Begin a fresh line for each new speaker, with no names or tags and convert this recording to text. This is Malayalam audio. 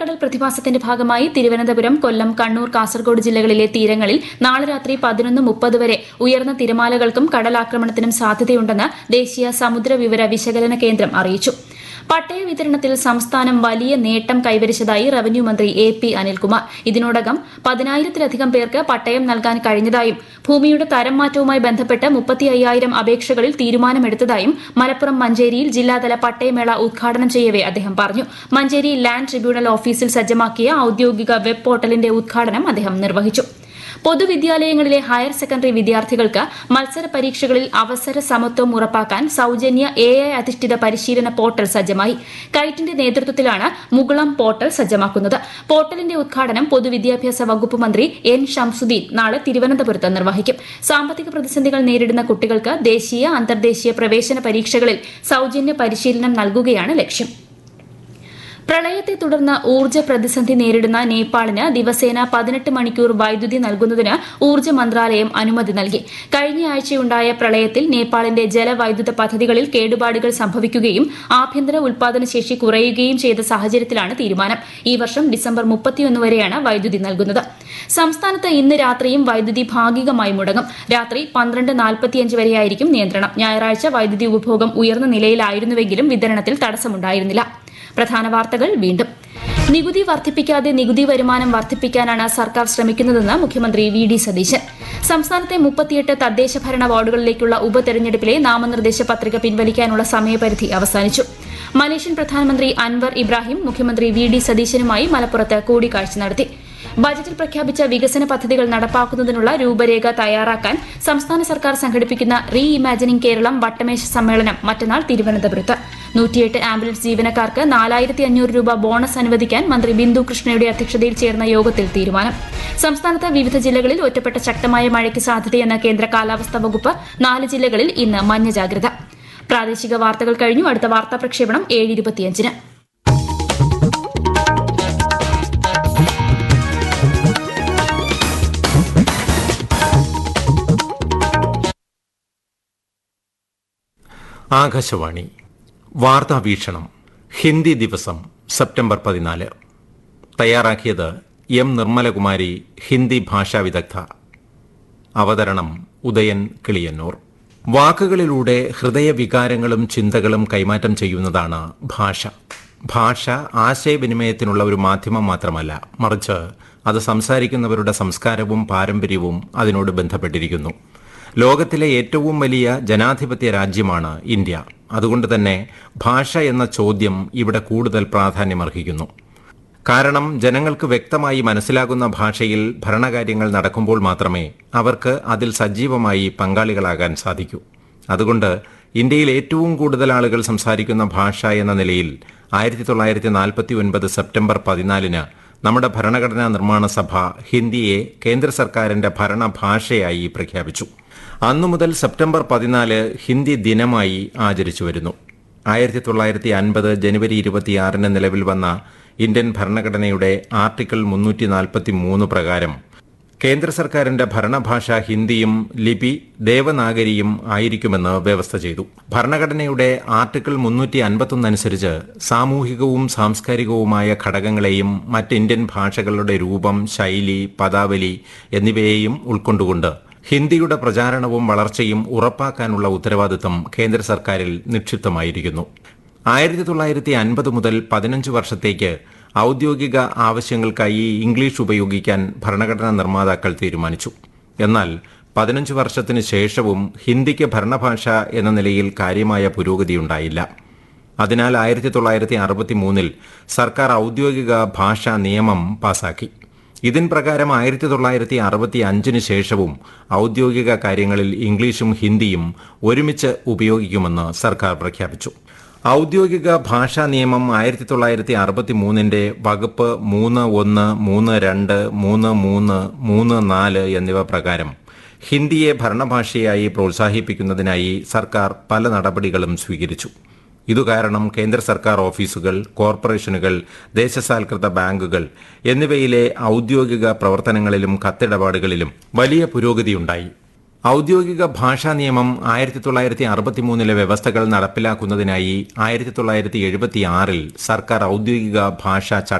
കള്ളക്കടൽ പ്രതിഭാസത്തിന്റെ ഭാഗമായി തിരുവനന്തപുരം കൊല്ലം കണ്ണൂർ കാസർഗോഡ് ജില്ലകളിലെ തീരങ്ങളിൽ നാളെ രാത്രി പതിനൊന്ന് മുപ്പത് വരെ ഉയർന്ന തിരമാലകൾക്കും കടലാക്രമണത്തിനും സാധ്യതയുണ്ടെന്ന് ദേശീയ സമുദ്ര വിവര വിശകലന കേന്ദ്രം അറിയിച്ചു പട്ടയ വിതരണത്തിൽ സംസ്ഥാനം വലിയ നേട്ടം കൈവരിച്ചതായി റവന്യൂ മന്ത്രി എ പി അനിൽകുമാർ ഇതിനോടകം പതിനായിരത്തിലധികം പേർക്ക് പട്ടയം നൽകാൻ കഴിഞ്ഞതായും ഭൂമിയുടെ തരം മാറ്റവുമായി ബന്ധപ്പെട്ട് മുപ്പത്തി അയ്യായിരം അപേക്ഷകളിൽ തീരുമാനമെടുത്തതായും മലപ്പുറം മഞ്ചേരിയിൽ ജില്ലാതല പട്ടയമേള ഉദ്ഘാടനം ചെയ്യവെ അദ്ദേഹം പറഞ്ഞു മഞ്ചേരി ലാൻഡ് ട്രിബ്യൂണൽ ഓഫീസിൽ സജ്ജമാക്കിയ ഔദ്യോഗിക വെബ് പോർട്ടലിന്റെ ഉദ്ഘാടനം അദ്ദേഹം നിർവഹിച്ചു പൊതുവിദ്യാലയങ്ങളിലെ ഹയർ സെക്കൻഡറി വിദ്യാർത്ഥികൾക്ക് മത്സര പരീക്ഷകളിൽ അവസര സമത്വം ഉറപ്പാക്കാൻ സൌജന്യ എ ഐ അധിഷ്ഠിത പരിശീലന പോർട്ടൽ സജ്ജമായി കൈറ്റിന്റെ നേതൃത്വത്തിലാണ് മുകുളം പോർട്ടൽ സജ്ജമാക്കുന്നത് പോർട്ടലിന്റെ ഉദ്ഘാടനം പൊതുവിദ്യാഭ്യാസ വകുപ്പ് മന്ത്രി എൻ ഷംസുദ്ദീൻ നാളെ തിരുവനന്തപുരത്ത് നിർവഹിക്കും സാമ്പത്തിക പ്രതിസന്ധികൾ നേരിടുന്ന കുട്ടികൾക്ക് ദേശീയ അന്തർദേശീയ പ്രവേശന പരീക്ഷകളിൽ സൌജന്യ പരിശീലനം നൽകുകയാണ് ലക്ഷ്യം പ്രളയത്തെ തുടർന്ന് ഊർജ്ജ പ്രതിസന്ധി നേരിടുന്ന നേപ്പാളിന് ദിവസേന പതിനെട്ട് മണിക്കൂർ വൈദ്യുതി നൽകുന്നതിന് ഊർജ്ജ മന്ത്രാലയം അനുമതി നൽകി കഴിഞ്ഞയാഴ്ചയുണ്ടായ പ്രളയത്തിൽ നേപ്പാളിന്റെ ജലവൈദ്യുത പദ്ധതികളിൽ കേടുപാടുകൾ സംഭവിക്കുകയും ആഭ്യന്തര ഉൽപാദന ശേഷി കുറയുകയും ചെയ്ത സാഹചര്യത്തിലാണ് തീരുമാനം ഈ വർഷം ഡിസംബർ മുപ്പത്തിയൊന്ന് വരെയാണ് വൈദ്യുതി നൽകുന്നത് സംസ്ഥാനത്ത് ഇന്ന് രാത്രിയും വൈദ്യുതി ഭാഗികമായി മുടങ്ങും രാത്രി പന്ത്രണ്ട് നാൽപ്പത്തിയഞ്ച് വരെയായിരിക്കും നിയന്ത്രണം ഞായറാഴ്ച വൈദ്യുതി ഉപഭോഗം ഉയർന്ന നിലയിലായിരുന്നുവെങ്കിലും വിതരണത്തിൽ തടസ്സമുണ്ടായിരുന്നില്ല പ്രധാന വാർത്തകൾ വീണ്ടും നികുതി വർദ്ധിപ്പിക്കാതെ നികുതി വരുമാനം വർദ്ധിപ്പിക്കാനാണ് സർക്കാർ ശ്രമിക്കുന്നതെന്ന് മുഖ്യമന്ത്രി വി ഡി സതീശൻ സംസ്ഥാനത്തെ മുപ്പത്തിയെട്ട് തദ്ദേശ ഭരണ വാർഡുകളിലേക്കുള്ള ഉപതെരഞ്ഞെടുപ്പിലെ നാമനിർദ്ദേശ പത്രിക പിൻവലിക്കാനുള്ള സമയപരിധി അവസാനിച്ചു മലേഷ്യൻ പ്രധാനമന്ത്രി അൻവർ ഇബ്രാഹിം മുഖ്യമന്ത്രി വി ഡി സതീശനുമായി മലപ്പുറത്ത് കൂടിക്കാഴ്ച നടത്തി ബജറ്റിൽ പ്രഖ്യാപിച്ച വികസന പദ്ധതികൾ നടപ്പാക്കുന്നതിനുള്ള രൂപരേഖ തയ്യാറാക്കാൻ സംസ്ഥാന സർക്കാർ സംഘടിപ്പിക്കുന്ന റീ ഇമാജിനിംഗ് കേരളം വട്ടമേശ സമ്മേളനം മറ്റന്നാൾ തിരുവനന്തപുരത്ത് നൂറ്റിയെട്ട് ആംബുലൻസ് ജീവനക്കാർക്ക് നാലായിരത്തി അഞ്ഞൂറ് രൂപ ബോണസ് അനുവദിക്കാൻ മന്ത്രി ബിന്ദു കൃഷ്ണയുടെ അധ്യക്ഷതയിൽ ചേർന്ന യോഗത്തിൽ തീരുമാനം സംസ്ഥാനത്ത് വിവിധ ജില്ലകളിൽ ഒറ്റപ്പെട്ട ശക്തമായ മഴയ്ക്ക് സാധ്യതയെന്ന കേന്ദ്ര കാലാവസ്ഥാ വകുപ്പ് നാല് ജില്ലകളിൽ ഇന്ന് മഞ്ഞ ജാഗ്രത പ്രാദേശിക വാർത്തകൾ കഴിഞ്ഞു അടുത്ത വാർത്താ പ്രക്ഷേപണം ഏഴ് ഇരുപത്തിയഞ്ചിന്
ആകാശവാണി വാർത്താ വീക്ഷണം ഹിന്ദി ദിവസം സെപ്റ്റംബർ പതിനാല് തയ്യാറാക്കിയത് എം നിർമ്മലകുമാരി ഹിന്ദി ഭാഷാ വിദഗ്ധ അവതരണം ഉദയൻ കിളിയന്നൂർ വാക്കുകളിലൂടെ ഹൃദയവികാരങ്ങളും ചിന്തകളും കൈമാറ്റം ചെയ്യുന്നതാണ് ഭാഷ ഭാഷ ആശയവിനിമയത്തിനുള്ള ഒരു മാധ്യമം മാത്രമല്ല മറിച്ച് അത് സംസാരിക്കുന്നവരുടെ സംസ്കാരവും പാരമ്പര്യവും അതിനോട് ബന്ധപ്പെട്ടിരിക്കുന്നു ലോകത്തിലെ ഏറ്റവും വലിയ ജനാധിപത്യ രാജ്യമാണ് ഇന്ത്യ അതുകൊണ്ട് തന്നെ ഭാഷ എന്ന ചോദ്യം ഇവിടെ കൂടുതൽ പ്രാധാന്യമർഹിക്കുന്നു കാരണം ജനങ്ങൾക്ക് വ്യക്തമായി മനസ്സിലാകുന്ന ഭാഷയിൽ ഭരണകാര്യങ്ങൾ നടക്കുമ്പോൾ മാത്രമേ അവർക്ക് അതിൽ സജീവമായി പങ്കാളികളാകാൻ സാധിക്കൂ അതുകൊണ്ട് ഇന്ത്യയിൽ ഏറ്റവും കൂടുതൽ ആളുകൾ സംസാരിക്കുന്ന ഭാഷ എന്ന നിലയിൽ ആയിരത്തി തൊള്ളായിരത്തി നാൽപ്പത്തി ഒൻപത് സെപ്റ്റംബർ പതിനാലിന് നമ്മുടെ ഭരണഘടനാ നിർമ്മാണ സഭ ഹിന്ദിയെ കേന്ദ്ര സർക്കാരിന്റെ ഭരണഭാഷയായി പ്രഖ്യാപിച്ചു അന്നു മുതൽ സെപ്റ്റംബർ പതിനാല് ഹിന്ദി ദിനമായി ആചരിച്ചു വരുന്നു ആയിരത്തി തൊള്ളായിരത്തി അൻപത് ജനുവരി ഇരുപത്തിയാറിന് നിലവിൽ വന്ന ഇന്ത്യൻ ഭരണഘടനയുടെ ആർട്ടിക്കിൾ മുന്നൂറ്റി നാൽപ്പത്തി മൂന്ന് പ്രകാരം കേന്ദ്ര സർക്കാരിന്റെ ഭരണഭാഷ ഹിന്ദിയും ലിപി ദേവനാഗരിയും ആയിരിക്കുമെന്ന് വ്യവസ്ഥ ചെയ്തു ഭരണഘടനയുടെ ആർട്ടിക്കിൾ മുന്നൂറ്റി അൻപത്തൊന്ന് അനുസരിച്ച് സാമൂഹികവും സാംസ്കാരികവുമായ ഘടകങ്ങളെയും മറ്റ് ഇന്ത്യൻ ഭാഷകളുടെ രൂപം ശൈലി പദാവലി എന്നിവയെയും ഉൾക്കൊണ്ടുകൊണ്ട് ഹിന്ദിയുടെ പ്രചാരണവും വളർച്ചയും ഉറപ്പാക്കാനുള്ള ഉത്തരവാദിത്തം കേന്ദ്ര സർക്കാരിൽ നിക്ഷിപ്തമായിരിക്കുന്നു ആയിരത്തി തൊള്ളായിരത്തി അൻപത് മുതൽ പതിനഞ്ച് വർഷത്തേക്ക് ഔദ്യോഗിക ആവശ്യങ്ങൾക്കായി ഇംഗ്ലീഷ് ഉപയോഗിക്കാൻ ഭരണഘടനാ നിർമ്മാതാക്കൾ തീരുമാനിച്ചു എന്നാൽ പതിനഞ്ച് വർഷത്തിന് ശേഷവും ഹിന്ദിക്ക് ഭരണഭാഷ എന്ന നിലയിൽ കാര്യമായ പുരോഗതിയുണ്ടായില്ല അതിനാൽ ആയിരത്തി തൊള്ളായിരത്തി അറുപത്തി മൂന്നിൽ സർക്കാർ ഔദ്യോഗിക ഭാഷാ നിയമം പാസാക്കി ഇതിൻ പ്രകാരം ആയിരത്തി തൊള്ളായിരത്തി അറുപത്തി അഞ്ചിന് ശേഷവും ഔദ്യോഗിക കാര്യങ്ങളിൽ ഇംഗ്ലീഷും ഹിന്ദിയും ഒരുമിച്ച് ഉപയോഗിക്കുമെന്ന് സർക്കാർ പ്രഖ്യാപിച്ചു ഔദ്യോഗിക ഭാഷാ നിയമം ആയിരത്തി തൊള്ളായിരത്തി അറുപത്തി മൂന്നിന്റെ വകുപ്പ് മൂന്ന് ഒന്ന് മൂന്ന് രണ്ട് മൂന്ന് മൂന്ന് മൂന്ന് നാല് എന്നിവ പ്രകാരം ഹിന്ദിയെ ഭരണഭാഷയായി പ്രോത്സാഹിപ്പിക്കുന്നതിനായി സർക്കാർ പല നടപടികളും സ്വീകരിച്ചു ഇതുകാരണം കേന്ദ്ര സർക്കാർ ഓഫീസുകൾ കോർപ്പറേഷനുകൾ ദേശസാൽകൃത ബാങ്കുകൾ എന്നിവയിലെ ഔദ്യോഗിക പ്രവർത്തനങ്ങളിലും കത്തിടപാടുകളിലും വലിയ പുരോഗതിയുണ്ടായി ഔദ്യോഗിക ഭാഷാ നിയമം ആയിരത്തി തൊള്ളായിരത്തി അറുപത്തിമൂന്നിലെ വ്യവസ്ഥകൾ നടപ്പിലാക്കുന്നതിനായി ആയിരത്തി തൊള്ളായിരത്തി എഴുപത്തിയാറിൽ സർക്കാർ ഔദ്യോഗിക ഭാഷാ